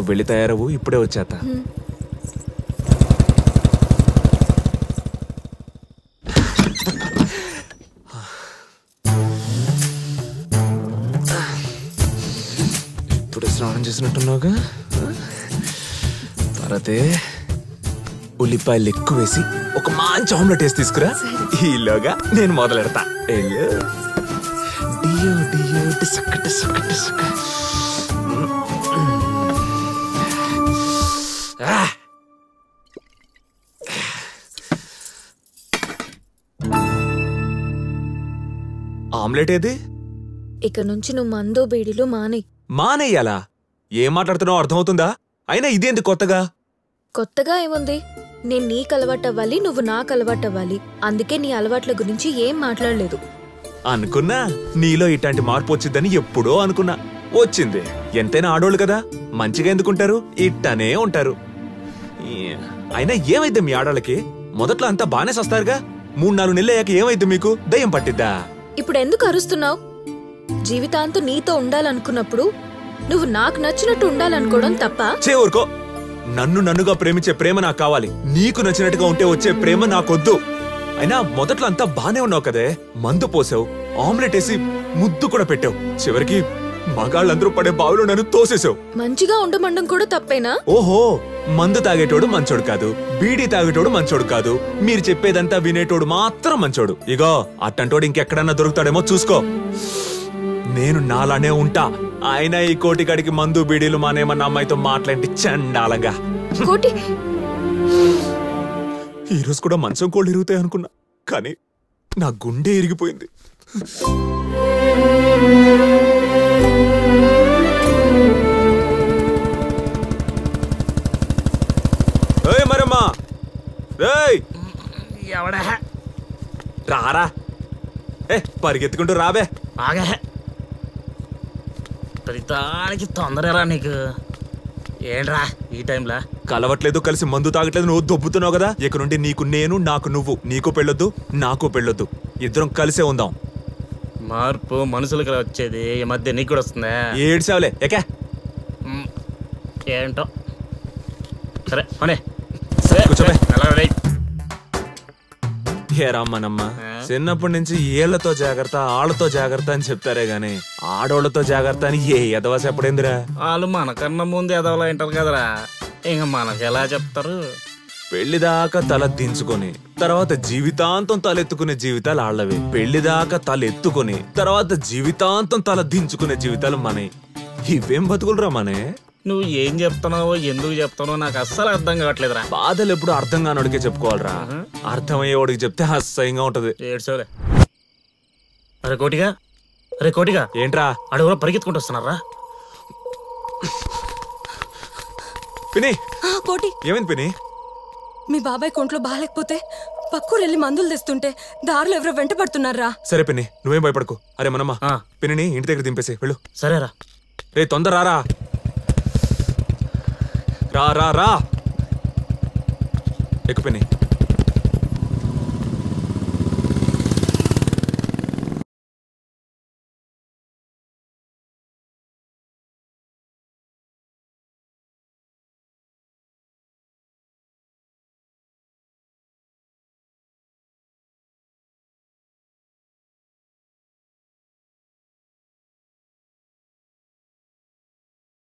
నువ్వు వెళ్ళి తయారవు ఇప్పుడే వచ్చేత ఇప్పుడు స్నానం చేసినట్టున్నావుగా తర్వాతే ఉల్లిపాయలు ఎక్కువ వేసి ఒక మంచి ఆమ్లెట్ వేసి తీసుకురా ఈలోగా నేను మొదలెడతా వెళ్ళు డియో డియో డిసక్క డిసక్క డిసక్క ఆ! ఆమ్లెట్ ఏది ఇక నుంచి నువ్వు మందో బీడీలు మానే మానేయాలా ఏం మాట్లాడుతున్నావు అర్థమవుతుందా అయినా ఇదేంది కొత్తగా కొత్తగా ఏముంది నేను నీకు అలవాటు అవ్వాలి నువ్వు నాకు అలవాటు అవ్వాలి అందుకే నీ అలవాట్ల గురించి ఏం మాట్లాడలేదు అనుకున్నా నీలో ఇట్లాంటి మార్పు వచ్చిందని ఎప్పుడో అనుకున్నా వచ్చింది ఎంతైనా ఆడోళ్ళు కదా మంచిగా ఎందుకుంటారు ఇట్టనే ఉంటారు ఈ, అయినా ఏమైద్ది మీ ఆడోళ్ళకి మొదట్లో అంతా బానే సస్తారుగా మూడు నాలుగు నెలలు అయ్యాక ఏమైద్ది మీకు దయ్యం పట్టిద్దా ఇప్పుడు ఎందుకు అరుస్తున్నావు జీవితాంతం నీతో ఉండాలనుకున్నప్పుడు నువ్వు నాకు నచ్చినట్టు ఉండాలనుకోవడం తప్ప చే ఊరుకో నన్ను నన్నుగా ప్రేమించే ప్రేమ నాకు కావాలి నీకు నచ్చినట్టుగా ఉంటే వచ్చే ప్రేమ నాకొద్దు అయినా మొదట్లో అంతా బానే ఉన్నావు కదే మందు పోసావు ఆమ్లెట్ వేసి ముద్దు కూడా పెట్టావు చివరికి మగాళ్ళందరూ పడే బావిలో నన్ను తోసేసావు మంచిగా ఉండమండం కూడా తప్పేనా ఓహో మందు తాగేటోడు మంచోడు కాదు బీడీ తాగేటోడు మంచోడు కాదు మీరు చెప్పేదంతా వినేటోడు మాత్రం మంచోడు ఇగో అట్టంటోడు ఇంకెక్కడన్నా దొరుకుతాడేమో చూసుకో నేను నాలానే ఉంటా ఆయన ఈ కోటికాడికి మందు బీడీలు మానేమన్న అమ్మాయితో మాట్లాడి చండాలంగా కోటి ఈ రోజు కూడా మంచం కోళ్ళు ఇరుగుతాయి అనుకున్నా కానీ నా గుండె ఇరిగిపోయింది ఏయ్ మరమ్మా ఏయ్ ఎవడా రారా ఏ పరిగెత్తుకుంటూ రాబే బాగా ప్రతిదానికి తొందరరా నీకు ఏంట్రా ఈ టైంలో కలవట్లేదు కలిసి మందు తాగట్లేదు నువ్వు దొబ్బుతున్నావు కదా ఇక నుండి నీకు నేను నాకు నువ్వు నీకు పెళ్ళొద్దు నాకు పెళ్ళొద్దు ఇద్దరం కలిసే ఉందాం మార్పు మనుషులకి వచ్చేది ఈ మధ్య నీకు కూడా వస్తుందా ఏడ్చావులే ఎకే మ్, ఏంటో సరే పోనీ సరే కూర్చోబే. మెల్లగా రేయ్. ఏ రామ్మనమ్మ ఆ? చిన్నప్పటి నుంచి ఏళ్లతో జాగ్రత్త ఆళ్ళతో జాగ్రత్త అని చెప్తారే గాని ఆడోళ్ళతో జాగ్రత్త అని ఏ ఎదవా చెప్పడేందిరా వాళ్ళు మనకన్నా ముందు ఎదవలా వింటారు కదరా ఇంక మనకి ఎలా చెప్తారు పెళ్లిదాకా తల దించుకొని తర్వాత జీవితాంతం తలెత్తుకునే జీవితాలు ఆళ్ళవి పెళ్లిదాకా తల ఎత్తుకొని తర్వాత జీవితాంతం తల దించుకునే జీవితాలు మనవి ఇవేం బతుకులరా మనే నువ్వు ఏం చెప్తున్నావో ఎందుకు చెప్తున్నావో నాకు అస్సలు అర్థం కావట్లేదురా బాధలు ఎప్పుడు అర్థం కానోడికే చెప్పుకోవాలరా ఆహా. అర్థమయ్యేవాడికి చెప్తే అసహ్యంగా ఉంటది ఏడ్చోలే అరే కోటిగా అరే కోటిగా ఏంట్రా అడుగులో పరిగెత్తుకుంటూ వస్తున్నారా పిని ఆ, కోటి ఏమైంది పిని మీ బాబాయ్ కొంట్లో బాగాలేకపోతే పక్కూరు వెళ్ళి మందులు తెస్తుంటే దారిలో ఎవరో వెంట పడుతున్నారా సరే పిన్ని నువ్వేం భయపడకు అరే మనమ్మ ఆ. పిన్నిని ఇంటి దగ్గర దింపేసి వెళ్ళు సరేరా రే తొందర రారా రా రా రా ఎక్కు పిన్ని